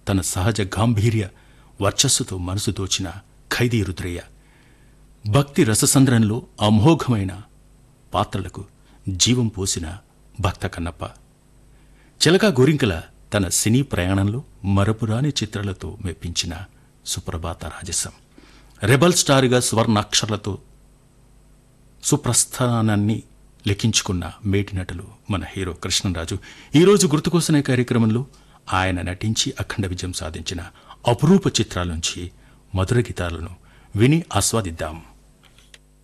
తన సహజ గాంభీర్య వర్చస్సుతో మనసు దోచిన ఖైదీ రుద్రయ్య భక్తి రససంద్రంలో అమోఘమైన పాత్రలకు జీవం పోసిన భక్త కన్నప్ప చిలక గోరింకల తన సినీ ప్రయాణంలో మరపురాని చిత్రాలతో మెప్పించిన సుప్రభాత రాజసం రెబల్ స్టార్గా స్వర్ణాక్షరాలతో సుప్రస్థానాన్ని లెక్కించుకున్న మేటి నటులు మన హీరో కృష్ణరాజు ఈరోజు గుర్తుకోసనే కార్యక్రమంలో ఆయన నటించి అఖండ విజయం సాధించిన అపురూప చిత్రాల నుంచి మధుర గీతాలను విని ఆస్వాదిద్దాం